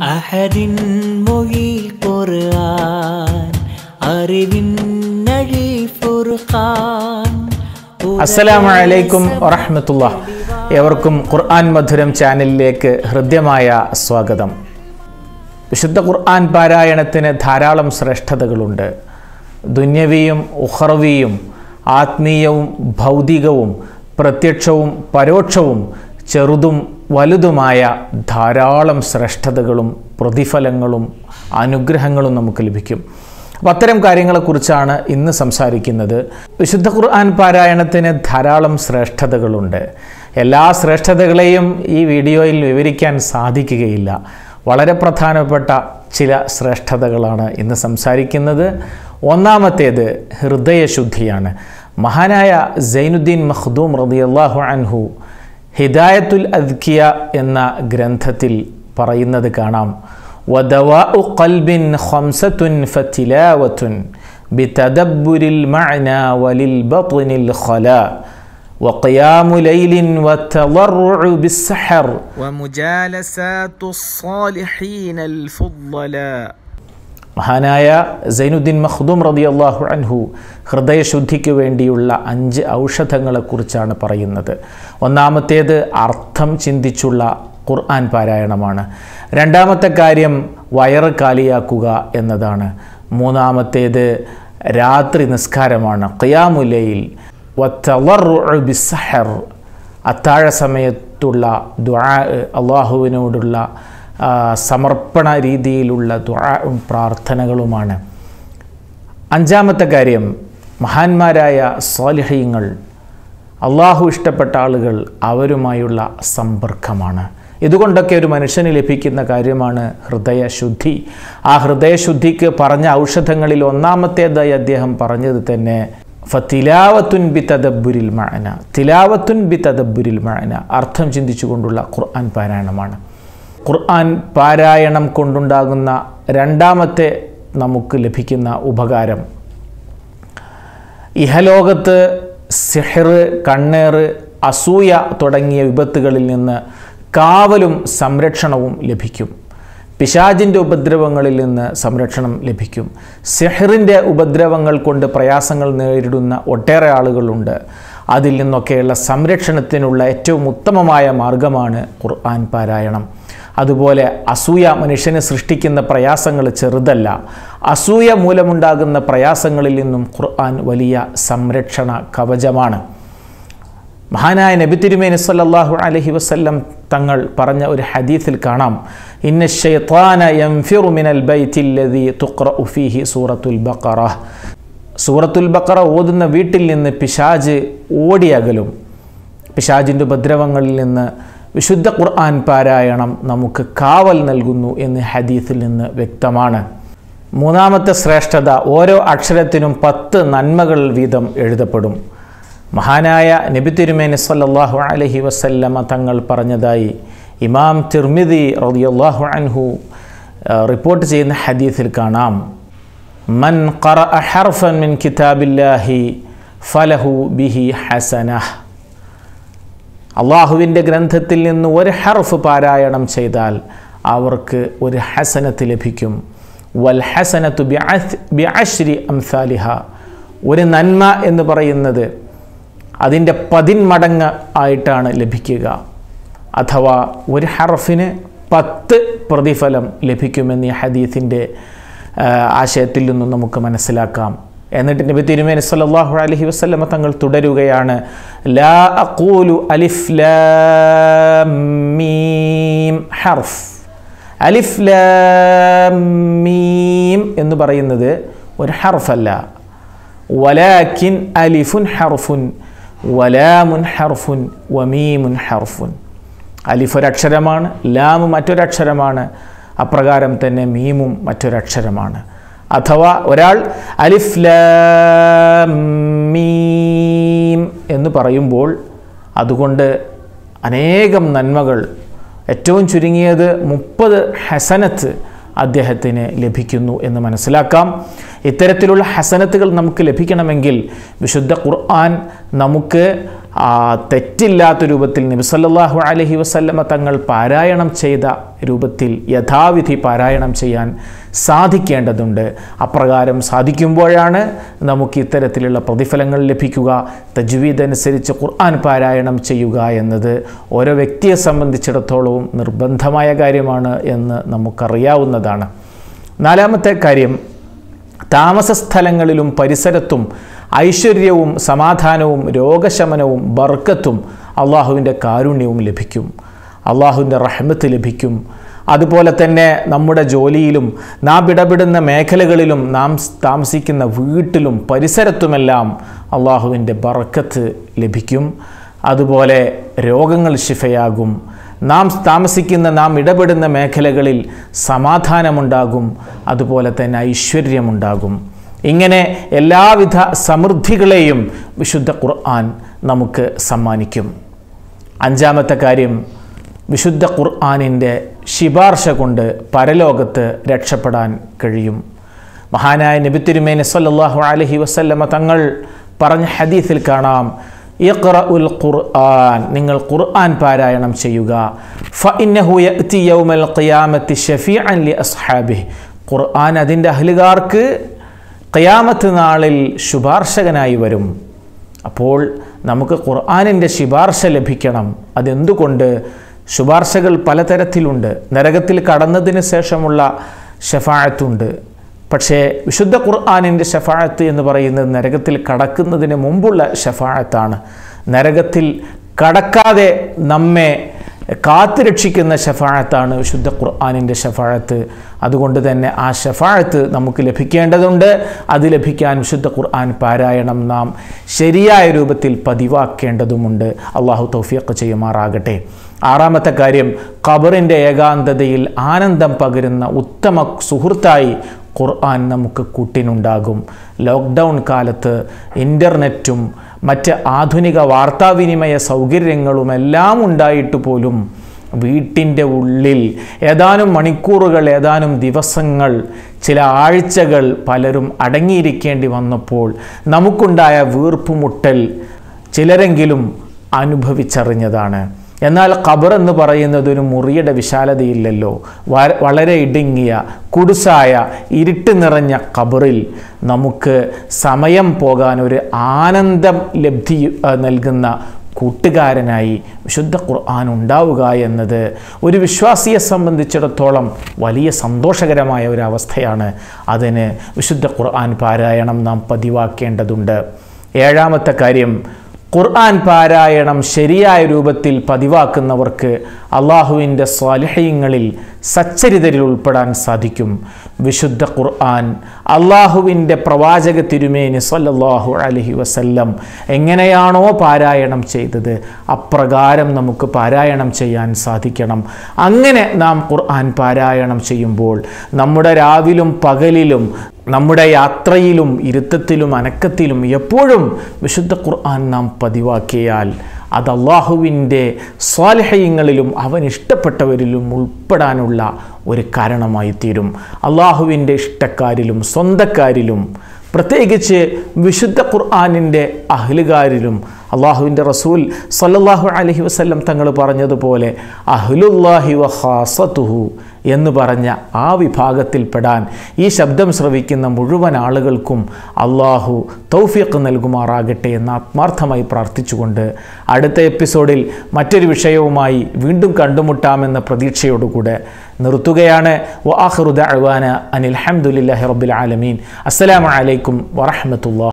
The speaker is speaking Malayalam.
അഹദിൻ മൊഴി ഖുർആൻ അറിവിൻ നഴി ഫുർഖാൻ അസ്സലാമു അലൈക്കും വറഹ്മത്തുള്ള ഏവർക്കും ഖുർആൻ മധുരം ചാനലിലേക്ക് ഹൃദ്യമായ സ്വാഗതം വിശുദ്ധ ഖുർആൻ പാരായണത്തിന് ധാരാളം ശ്രേഷ്ഠതകളുണ്ട് ദുന്യവിയും ഉഹർവിയും ആത്മീയവും ഭൗതികവും പ്രത്യക്ഷവും പരോക്ഷവും ചെറുതും വലുതുമായ ധാരാളം ശ്രേഷ്ഠതകളും പ്രതിഫലങ്ങളും അനുഗ്രഹങ്ങളും നമുക്ക് ലഭിക്കും അപ്പം അത്തരം കാര്യങ്ങളെക്കുറിച്ചാണ് ഇന്ന് സംസാരിക്കുന്നത് വിശുദ്ധ ഖുർആൻ പാരായണത്തിന് ധാരാളം ശ്രേഷ്ഠതകളുണ്ട് എല്ലാ ശ്രേഷ്ഠതകളെയും ഈ വീഡിയോയിൽ വിവരിക്കാൻ സാധിക്കുകയില്ല വളരെ പ്രധാനപ്പെട്ട ചില ശ്രേഷ്ഠതകളാണ് ഇന്ന് സംസാരിക്കുന്നത് ഒന്നാമത്തേത് ഹൃദയശുദ്ധിയാണ് മഹാനായ സൈനുദ്ദീൻ മഖ്ദൂം റളിയല്ലാഹു അൻഹു ഹിദായത്തുൽ അദ്കിയ എന്ന ഗ്രന്ഥത്തിൽ പറയുന്നത് കാണാം ودواء قلب خمسة فتلاوة بتدبر المعنى وللبطن الخلاء وقيام ليل والتضرع بالسحر ومجالسات الصالحين الفضلاء മഹാനായ സൈനുദ്ദീൻ മഖ്ദൂം റളിയല്ലാഹു അൻഹു ഹൃദയശുദ്ധിക്ക് വേണ്ടിയുള്ള അഞ്ച് ഔഷധങ്ങളെക്കുറിച്ചാണ് പറയുന്നത് ഒന്നാമത്തേത് അർത്ഥം ചിന്തിച്ചുള്ള ഖുർആൻ പാരായണമാണ് രണ്ടാമത്തെ കാര്യം വയറ് കാലിയാക്കുക എന്നതാണ് മൂന്നാമത്തേത് രാത്രി നിസ്കാരമാണ് ഖിയാമുലയിൽ ബിസഹർ അത്താഴ സമയത്തുള്ള ദുആ അള്ളാഹുവിനോടുള്ള ആ, സമർപ്പണ രീതിയിലുള്ള ദുആവും പ്രാർത്ഥനകളുമാണ് അഞ്ചാമത്തെ കാര്യം മഹാന്മാരായ സ്വാലിഹ്യങ്ങൾ അള്ളാഹു ഇഷ്ടപ്പെട്ട ആളുകൾ അവരുമായുള്ള സമ്പർക്കമാണ് ഇതുകൊണ്ടൊക്കെ ഒരു മനുഷ്യന് ലഭിക്കുന്ന കാര്യമാണ് ഹൃദയശുദ്ധി ആ ഹൃദയശുദ്ധിക്ക് പറഞ്ഞ ഔഷധങ്ങളിൽ ഒന്നാമത്തേതായി അദ്ദേഹം പറഞ്ഞത് തന്നെ ഫത്തിലാവത്തുൻ ബി തദബുരിൽ മഅന തിലാവത്തുൻ ബി തദബുരിൽ മഅന അർത്ഥം ചിന്തിച്ചുകൊണ്ടുള്ള ഖുർആൻ പാരായണമാണ് ഖുർആൻ പാരായണം കൊണ്ടുണ്ടാകുന്ന രണ്ടാമത്തെ നമുക്ക് ലഭിക്കുന്ന ഉപകാരം ഇഹലോകത്ത് സിഹർ കണ്ണേറ് അസൂയ തുടങ്ങിയ വിപത്തുകളിൽ നിന്ന് കാവലും സംരക്ഷണവും ലഭിക്കും പിശാജിൻ്റെ ഉപദ്രവങ്ങളിൽ നിന്ന് സംരക്ഷണം ലഭിക്കും സിഹറിൻ്റെ ഉപദ്രവങ്ങൾ കൊണ്ട് പ്രയാസങ്ങൾ നേരിടുന്ന ഒട്ടേറെ ആളുകളുണ്ട് അതിൽ നിന്നൊക്കെയുള്ള സംരക്ഷണത്തിനുള്ള ഏറ്റവും ഉത്തമമായ മാർഗമാണ് ഖുർആൻ പാരായണം അതുപോലെ അസൂയ മനുഷ്യനെ സൃഷ്ടിക്കുന്ന പ്രയാസങ്ങൾ ചെറുതല്ല അസൂയ മൂലമുണ്ടാകുന്ന പ്രയാസങ്ങളിൽ നിന്നും ഖുർആൻ വലിയ സംരക്ഷണ കവചമാണ് മഹാനായ നബി തിരുമേനി സല്ലല്ലാഹു അലൈഹി വസല്ലം തങ്ങൾ പറഞ്ഞ ഒരു ഹദീസിൽ കാണാം ഇന്ന ഷൈത്താന യൻഫിറു മിനൽ ബൈത്തിൽ ലദീ തുഖ്റഉ ഫീഹി സൂറത്തുൽ ബഖറ സൂറത്തുൽ ബഖറ ഓതുന്ന വീട്ടിൽ നിന്ന് പിശാജ് ഓടിയകലും പിശാജിൻ്റെ ഉപദ്രവങ്ങളിൽ നിന്ന് വിശുദ്ധ ഖുർആൻ പാരായണം നമുക്ക് കാവൽ നൽകുന്നു എന്ന് ഹദീസിൽ നിന്ന് വ്യക്തമാണ് മൂന്നാമത്തെ ശ്രേഷ്ഠത ഓരോ അക്ഷരത്തിനും പത്ത് നന്മകൾ വീതം എഴുതപ്പെടും മഹാനായ നബി തിരുമേനി സല്ലല്ലാഹു അലൈഹി വസല്ലമ തങ്ങൾ പറഞ്ഞതായി ഇമാം തിർമിദി റളിയല്ലാഹു അൻഹു ആ, റിപ്പോർട്ട് ചെയ്യുന്ന ഹദീസിൽ കാണാം മൻ ഖറഅ ഹർഫൻ മിൻ കിതാബില്ലാഹി ഫലഹു ബിഹി ഹസനഹ് അള്ളാഹുവിൻ്റെ ഗ്രന്ഥത്തിൽ നിന്ന് ഒരു ഹർഫ് പാരായണം ചെയ്താൽ അവർക്ക് ഒരു ഹസനത്ത് ലഭിക്കും വൽ ഹസനത്തു ബിഅശ്രി അംസാലിഹ ഒരു നന്മ എന്ന് പറയുന്നത് അതിൻ്റെ പതിന്മടങ്ങ് ആയിട്ടാണ് ലഭിക്കുക അഥവാ ഒരു ഹർഫിന് പത്ത് പ്രതിഫലം ലഭിക്കുമെന്ന് ഈ ഹദീസിൻ്റെ ആ, ആശയത്തിൽ നിന്നും നമുക്ക് മനസ്സിലാക്കാം എന്നിട്ട് നബി തിരുമേനി സല്ലല്ലാഹു അലൈഹി വസല്ലമ തങ്ങൾ തുടരുകയാണ് ലാ അഖൂലു അലിഫ് ലാം മീം ഹർഫ് അലിഫ് ലാം മീം എന്ന് പറയുന്നത് ഒരു ഹർഫല്ല വലാക്കിൻ അലിഫുൻ ഹർഫുൻ വലാമുൻ ഹർഫുൻ വമീമുൻ ഹർഫുൻ അലിഫ് ഒരക്ഷരമാണ് ലാമ് മറ്റൊരക്ഷരമാണ് അപ്രകാരം തന്നെ മീമും മറ്റൊരക്ഷരമാണ് അഥവാ ഒരാൾ അലിഫ് ലാം മീം എന്ന് പറയുമ്പോൾ അതുകൊണ്ട് അനേകം നന്മകൾ ഏറ്റവും ചുരുങ്ങിയത് മുപ്പത് ഹസനത്ത് അദ്ദേഹത്തിന് ലഭിക്കുന്നു എന്ന് മനസ്സിലാക്കാം ഇത്തരത്തിലുള്ള ഹസനത്തുകൾ നമുക്ക് ലഭിക്കണമെങ്കിൽ വിശുദ്ധ ഖുർആൻ നമുക്ക് ആ തെറ്റില്ലാത്ത രൂപത്തിൽ നബിസല്ലാഹു അലഹി വസല്ലമ തങ്ങൾ പാരായണം ചെയ്ത രൂപത്തിൽ യഥാവിധി പാരായണം ചെയ്യാൻ സാധിക്കേണ്ടതുണ്ട് അപ്രകാരം സാധിക്കുമ്പോഴാണ് നമുക്ക് ഇത്തരത്തിലുള്ള പ്രതിഫലങ്ങൾ ലഭിക്കുക തജ്വീദ് അനുസരിച്ച് ഖുർആൻ പാരായണം ചെയ്യുക എന്നത് ഓരോ വ്യക്തിയെ സംബന്ധിച്ചിടത്തോളവും നിർബന്ധമായ കാര്യമാണ് എന്ന് നമുക്കറിയാവുന്നതാണ് നാലാമത്തെ കാര്യം താമസ സ്ഥലങ്ങളിലും പരിസരത്തും ഐശ്വര്യവും സമാധാനവും രോഗശമനവും ബർക്കത്തും അള്ളാഹുവിൻ്റെ കാരുണ്യവും ലഭിക്കും അള്ളാഹുവിൻ്റെ റഹ്മത്ത് ലഭിക്കും അതുപോലെ തന്നെ നമ്മുടെ ജോലിയിലും നാം ഇടപെടുന്ന മേഖലകളിലും നാം താമസിക്കുന്ന വീട്ടിലും പരിസരത്തുമെല്ലാം അള്ളാഹുവിൻ്റെ ബർക്കത്ത് ലഭിക്കും അതുപോലെ രോഗങ്ങൾ ശിഫയാകും നാം താമസിക്കുന്ന നാം ഇടപെടുന്ന മേഖലകളിൽ സമാധാനമുണ്ടാകും അതുപോലെ തന്നെ ഐശ്വര്യമുണ്ടാകും ഇങ്ങനെ എല്ലാവിധ സമൃദ്ധികളെയും വിശുദ്ധ ഖുർആൻ നമുക്ക് സമ്മാനിക്കും അഞ്ചാമത്തെ കാര്യം വിശുദ്ധ ഖുർആാനിൻ്റെ ശിപാർശ കൊണ്ട് പരലോകത്ത് രക്ഷപ്പെടാൻ കഴിയും മഹാനായ നബി തിരുമേനി സല്ലല്ലാഹു അലൈഹി വസല്ലമ തങ്ങൾ പറഞ്ഞ ഹദീസിൽ കാണാം ഇഖ്റ ഉൽ ഖുർആൻ നിങ്ങൾ ഖുർആൻ പാരായണം ചെയ്യുക ഫഇന്നഹു യഅതി യൗമൽ ഖിയാമത്തി ഷഫീഅൻ ലി അസ്ഹാബിഹി ഖുർആൻ അതിൻ്റെ അഹ്ലുകാർക്ക് ഖിയാമത്ത് നാളിൽ ശുപാർശകനായി വരും അപ്പോൾ നമുക്ക് ഖുർആാനിൻ്റെ ശുപാർശ ലഭിക്കണം അതെന്തുകൊണ്ട് ശുപാർശകൾ പലതരത്തിലുണ്ട് നരകത്തിൽ കടന്നതിന് ശേഷമുള്ള ഷഫാഴത്തുണ്ട് പക്ഷേ വിശുദ്ധ ഖുർആാനിൻ്റെ ഷഫാഴത്ത് എന്ന് പറയുന്നത് നരകത്തിൽ കടക്കുന്നതിന് മുമ്പുള്ള ഷഫാഴത്താണ് നരകത്തിൽ കടക്കാതെ നമ്മെ കാത്തുരക്ഷിക്കുന്ന ഷഫാഴത്താണ് വിശുദ്ധ ഖുർആാനിൻ്റെ ഷഫാഴത്ത് അതുകൊണ്ട് തന്നെ ആ ഷഫാഴത്ത് നമുക്ക് ലഭിക്കേണ്ടതുണ്ട് അത് ലഭിക്കാൻ വിശുദ്ധ ഖുർആൻ പാരായണം നാം ശരിയായ രൂപത്തിൽ പതിവാക്കേണ്ടതുമുണ്ട് അള്ളാഹു തൗഫീഖ് ചെയ്യുമാറാകട്ടെ ആറാമത്തെ കാര്യം ഖബറിൻ്റെ ഏകാന്തതയിൽ ആനന്ദം പകരുന്ന ഉത്തമ സുഹൃത്തായി ഖുർആൻ നമുക്ക് കൂട്ടിനുണ്ടാകും ലോക്ക്ഡൗൺ കാലത്ത് ഇൻ്റർനെറ്റും മറ്റ് ആധുനിക വാർത്താവിനിമയ സൗകര്യങ്ങളുമെല്ലാം ഉണ്ടായിട്ട് പോലും വീട്ടിൻ്റെ ഉള്ളിൽ ഏതാനും മണിക്കൂറുകൾ ഏതാനും ദിവസങ്ങൾ ചില ആഴ്ചകൾ പലരും അടങ്ങിയിരിക്കേണ്ടി വന്നപ്പോൾ നമുക്കുണ്ടായ വീർപ്പുമുട്ടൽ ചിലരെങ്കിലും അനുഭവിച്ചറിഞ്ഞതാണ് എന്നാൽ ഖബർ എന്ന് പറയുന്നത് ഒരു മുറിയുടെ വിശാലതയില്ലല്ലോ വ- വളരെ ഇടുങ്ങിയ കുടുസായ ഇരുട്ട് നിറഞ്ഞ ഖബറിൽ നമുക്ക് സമയം പോകാൻ ഒരു ആനന്ദം ലബ്ധി ആ, നൽകുന്ന കൂട്ടുകാരനായി വിശുദ്ധ ഖുർആൻ ഉണ്ടാവുക എന്നത് ഒരു വിശ്വാസിയെ സംബന്ധിച്ചിടത്തോളം വലിയ സന്തോഷകരമായ ഒരു അവസ്ഥയാണ് അതിന് വിശുദ്ധ ഖുർആൻ പാരായണം നാം പതിവാക്കേണ്ടതുണ്ട് ഏഴാമത്തെ കാര്യം ഖുർആൻ പാരായണം ശരിയായ രൂപത്തിൽ പതിവാക്കുന്നവർക്ക് അള്ളാഹുവിൻ്റെ സ്വാലിഹ്യങ്ങളിൽ സച്ചരിതരിൽ ഉൾപ്പെടാൻ സാധിക്കും വിശുദ്ധ ഖുർആൻ അള്ളാഹുവിൻ്റെ പ്രവാചക തിരുമേനി സല്ലല്ലാഹു അലൈഹി വസല്ലം എങ്ങനെയാണോ പാരായണം ചെയ്തത് അപ്രകാരം നമുക്ക് പാരായണം ചെയ്യാൻ സാധിക്കണം അങ്ങനെ നാം ഖുർആൻ പാരായണം ചെയ്യുമ്പോൾ നമ്മുടെ രാവിലും പകലിലും നമ്മുടെ യാത്രയിലും ഇരുത്തത്തിലും അനക്കത്തിലും എപ്പോഴും വിശുദ്ധ ഖുർആൻ നാം പതിവാക്കിയാൽ അത് അള്ളാഹുവിൻ്റെ സ്വാലഹയങ്ങളിലും അവൻ ഇഷ്ടപ്പെട്ടവരിലും ഉൾപ്പെടാനുള്ള ഒരു കാരണമായി തീരും അള്ളാഹുവിൻ്റെ ഇഷ്ടക്കാരിലും സ്വന്തക്കാരിലും പ്രത്യേകിച്ച് വിശുദ്ധ ഖുർആാനിൻ്റെ അഹ്ലുകാരിലും അള്ളാഹുവിൻ്റെ റസൂൽ സല്ലല്ലാഹു അലൈഹി വസല്ലം തങ്ങൾ പറഞ്ഞതുപോലെ അഹ്ലുല്ലാഹി വഹാസത്തുഹു എന്ന് പറഞ്ഞ ആ വിഭാഗത്തിൽപ്പെടാൻ ഈ ശബ്ദം ശ്രവിക്കുന്ന മുഴുവൻ ആളുകൾക്കും അള്ളാഹു തൗഫീഖ് നൽകുമാറാകട്ടെ എന്ന് ആത്മാർത്ഥമായി പ്രാർത്ഥിച്ചുകൊണ്ട് അടുത്ത എപ്പിസോഡിൽ മറ്റൊരു വിഷയവുമായി വീണ്ടും കണ്ടുമുട്ടാമെന്ന പ്രതീക്ഷയോടുകൂടെ നിർത്തുകയാണ് വആഖിറു ദഅവാന അനിൽ ഹംദുലില്ലാഹി റബ്ബിൽ ആലമീൻ അസ്സലാമു അലൈക്കും വറഹ്മത്തുള്ളാഹി